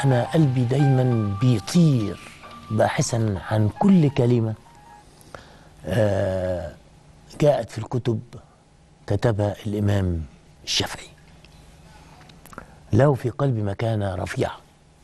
أنا قلبي دايما بيطير باحثا عن كل كلمة آه، جاءت في الكتب كتبها الإمام الشافعي له في قلبي مكانة رفيعة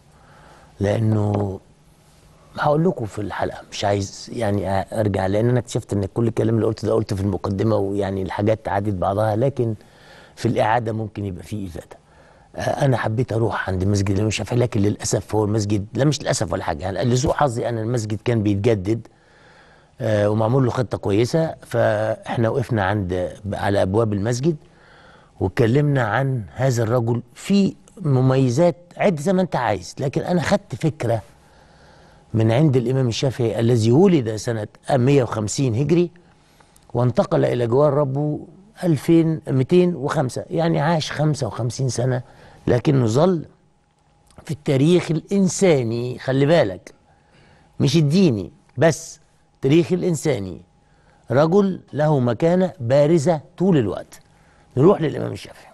لأنه هقول لكم في الحلقة مش عايز يعني أرجع لأن أنا اكتشفت إن كل الكلام اللي قلته ده قلته في المقدمة ويعني الحاجات عادت بعضها لكن في الإعادة ممكن يبقى فيه إفادة آه، أنا حبيت أروح عند مسجد الإمام الشافعي لكن للأسف هو المسجد لا مش للأسف ولا حاجة يعني لسوء حظي أنا المسجد كان بيتجدد آه، ومعمول له خطة كويسة فإحنا وقفنا عند على أبواب المسجد واتكلمنا عن هذا الرجل في مميزات عد زي ما انت عايز لكن انا خدت فكره من عند الامام الشافعي الذي ولد سنه 150 هجري وانتقل الى جوار ربه 2205 يعني عاش 55 سنه لكنه ظل في التاريخ الانساني خلي بالك مش الديني بس التاريخ الانساني رجل له مكانه بارزه طول الوقت نروح للامام الشافعي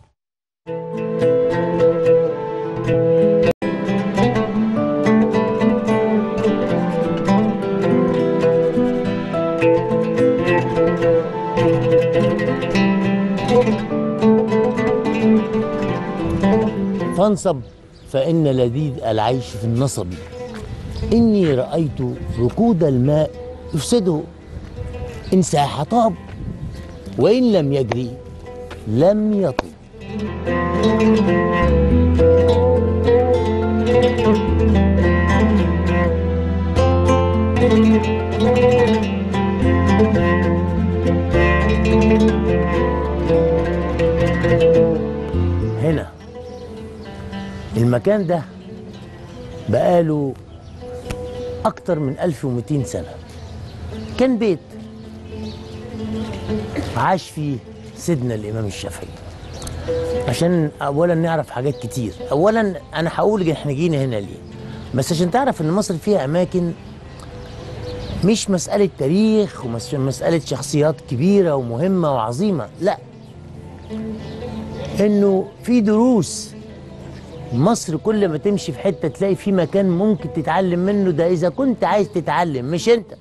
فانصب فإن لذيذ العيش في النصب إني رأيت ركود الماء يفسده إن ساح طاب وإن لم يجري لم يطب هنا المكان ده بقاله أكتر من 1200 سنة كان بيت عاش فيه سيدنا الإمام الشافعي عشان أولا نعرف حاجات كتير أولا أنا هقول إحنا جينا هنا ليه بس عشان تعرف إن مصر فيها أماكن مش مسألة تاريخ ومش مسألة شخصيات كبيرة ومهمة وعظيمة لا إنه في دروس مصر كل ما تمشي في حتة تلاقي في مكان ممكن تتعلم منه ده إذا كنت عايز تتعلم مش أنت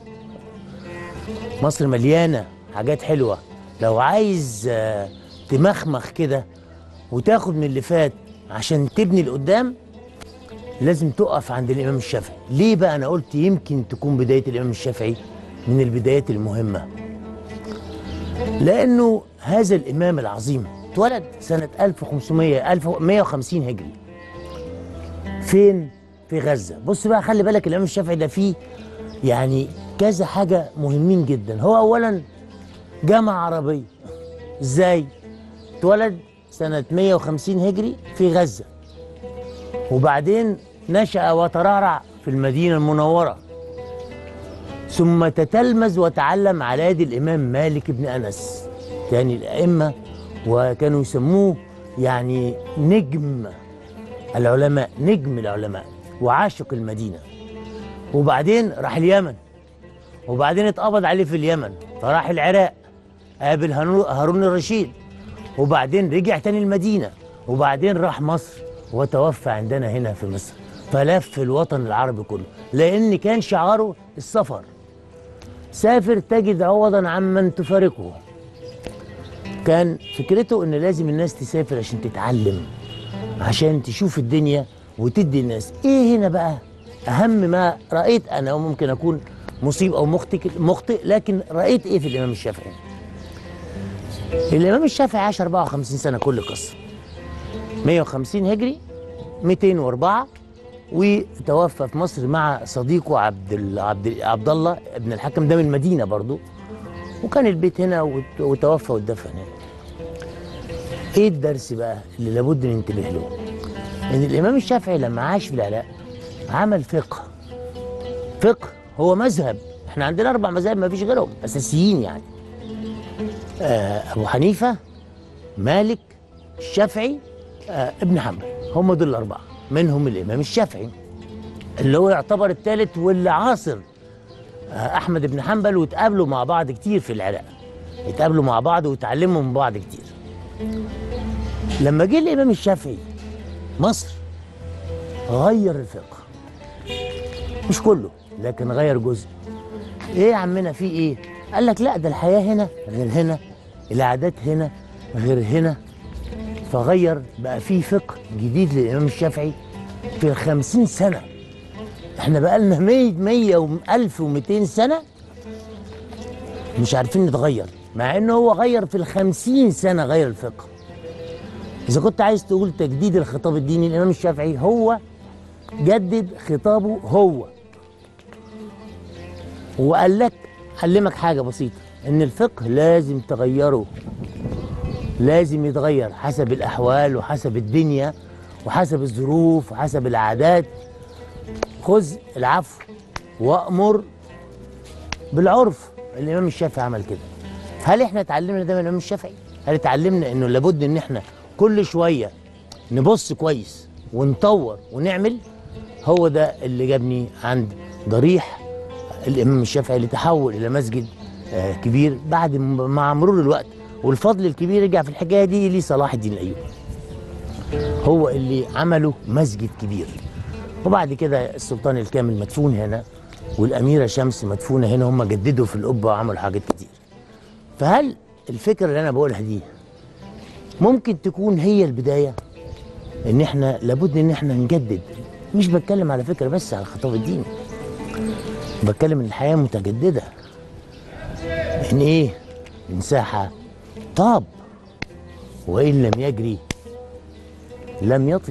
مصر مليانة حاجات حلوة لو عايز آه، تمخمخ كده وتاخد من اللي فات عشان تبني لقدام لازم تقف عند الإمام الشافعي ليه بقى أنا قلت يمكن تكون بداية الإمام الشافعي من البدايات المهمة لأنه هذا الإمام العظيم اتولد سنة 1500 1150 هجري فين؟ في غزة بص بقى خلي بالك الإمام الشافعي ده فيه يعني كذا حاجة مهمين جدا هو أولا جامعة عربية ازاي؟ اتولد سنة 150 هجري في غزة وبعدين نشأ وترعرع في المدينة المنورة ثم تتلمذ وتعلم على يد الإمام مالك بن أنس يعني الأئمة وكانوا يسموه يعني نجم العلماء نجم العلماء وعاشق المدينة وبعدين راح اليمن وبعدين اتقبض عليه في اليمن فراح العراق قابل هارون- هارون الرشيد وبعدين رجع تاني المدينة وبعدين راح مصر وتوفى عندنا هنا في مصر فلف الوطن العربي كله لأن كان شعاره السفر سافر تجد عوضا عمن تفارقه كان فكرته ان لازم الناس تسافر عشان تتعلم عشان تشوف الدنيا وتدي الناس ايه هنا بقى اهم ما رايت انا وممكن اكون مصيب او مخطئ مخطئ لكن رايت ايه في الامام الشافعي الامام الشافعي عاش 54 سنه كل قصه 150 هجري 204 وتوفى في مصر مع صديقه عبد ال- عبد ال- عبد الله ابن الحكم ده من المدينه برضو وكان البيت هنا وت- وتوفى واتدفن هنا ايه الدرس بقى اللي لابد ننتبه له ان الامام الشافعي لما عاش في العراق عمل فقه فقه هو مذهب احنا عندنا اربع مذاهب ما فيش غيرهم اساسيين يعني آه ابو حنيفه مالك الشافعي آه ابن حنبل هم دول الاربعه منهم الامام الشافعي اللي هو يعتبر الثالث واللي عاصر آه احمد بن حنبل واتقابلوا مع بعض كتير في العراق اتقابلوا مع بعض وتعلموا من بعض كتير لما جه الامام الشافعي مصر غير الفقه مش كله لكن غير جزء ايه يا عمنا في ايه قال لك لا ده الحياه هنا غير هنا العادات هنا غير هنا فغير بقى في فقه جديد للامام الشافعي في الخمسين سنه احنا بقى لنا 100 100 و 1200 سنه مش عارفين نتغير مع انه هو غير في الخمسين سنه غير الفقه اذا كنت عايز تقول تجديد الخطاب الديني الامام الشافعي هو جدد خطابه هو وقال لك علمك حاجه بسيطه ان الفقه لازم تغيره لازم يتغير حسب الاحوال وحسب الدنيا وحسب الظروف وحسب العادات خذ العفو وامر بالعرف الامام الشافعي عمل كده هل احنا اتعلمنا ده من الامام الشافعي هل اتعلمنا انه لابد ان احنا كل شويه نبص كويس ونطور ونعمل هو ده اللي جابني عند ضريح الامام الشافعي اللي تحول الى مسجد آه، كبير بعد م- مع مرور الوقت والفضل الكبير رجع في الحكايه دي لصلاح الدين الايوبي هو اللي عمله مسجد كبير وبعد كده السلطان الكامل مدفون هنا والاميره شمس مدفونه هنا هم جددوا في القبه وعملوا حاجات كتير فهل الفكره اللي انا بقولها دي ممكن تكون هي البدايه ان احنا لابد ان احنا نجدد مش بتكلم على فكره بس على الخطاب الديني بتكلم ان الحياه متجدده ان ايه مساحه طاب وان لم يجري لم يطب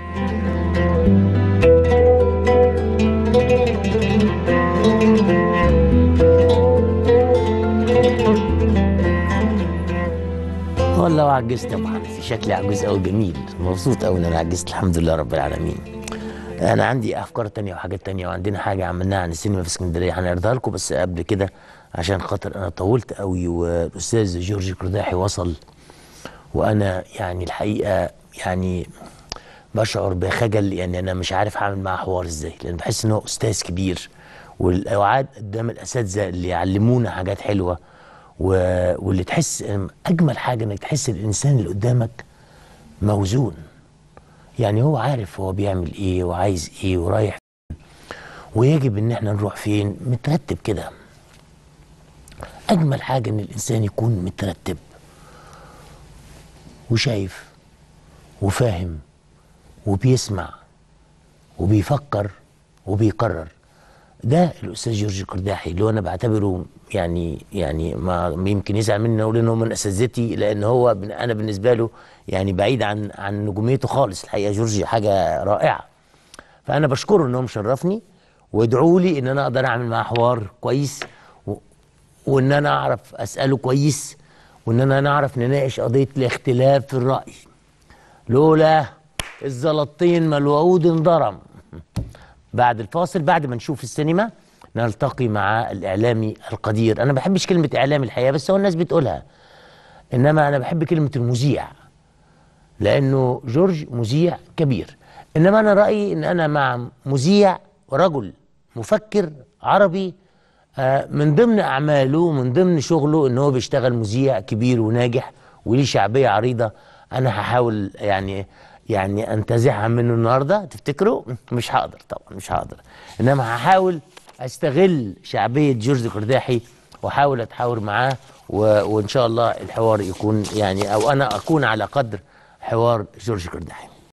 والله عجزت يا ابو حنفي شكلي عجوز قوي جميل مبسوط قوي ان انا عجزت الحمد لله رب العالمين انا عندي افكار تانية وحاجات تانية وعندنا حاجه عملناها عن السينما في اسكندريه هنعرضها لكم بس قبل كده عشان خاطر انا طولت قوي والاستاذ جورج قرداحي وصل وانا يعني الحقيقه يعني بشعر بخجل يعني انا مش عارف هعمل معاه حوار ازاي لان بحس ان هو استاذ كبير والاوعاد قدام الاساتذه اللي يعلمونا حاجات حلوه و... واللي تحس اجمل حاجه انك تحس الانسان اللي قدامك موزون يعني هو عارف هو بيعمل ايه وعايز ايه ورايح فين ويجب ان احنا نروح فين مترتب كده اجمل حاجه ان الانسان يكون مترتب وشايف وفاهم وبيسمع وبيفكر وبيقرر ده الاستاذ جورج قرداحي اللي هو انا بعتبره يعني يعني ما يمكن يزعل مني اقول ان هو من اساتذتي لان هو بن- انا بالنسبه له يعني بعيد عن عن نجوميته خالص الحقيقه جورج حاجه رائعه فانا بشكره ان هو مشرفني وادعوا لي ان انا اقدر اعمل معاه حوار كويس و... وان انا اعرف اساله كويس وان انا نعرف نناقش قضيه الاختلاف في الراي لولا الزلطين ما الوعود انضرم بعد الفاصل بعد ما نشوف السينما نلتقي مع الاعلامي القدير انا ما بحبش كلمه اعلامي الحقيقه بس هو الناس بتقولها انما انا بحب كلمه المذيع لانه جورج مذيع كبير انما انا رايي ان انا مع مذيع رجل مفكر عربي آه، من ضمن اعماله ومن ضمن شغله ان هو بيشتغل مذيع كبير وناجح وليه شعبيه عريضه انا هحاول يعني يعني انتزعها منه النهارده تفتكروا مش هقدر طبعا مش هقدر انما هحاول استغل شعبيه جورج قرداحي واحاول اتحاور معاه و... وان شاء الله الحوار يكون يعني او انا اكون على قدر حوار جورج قرداحي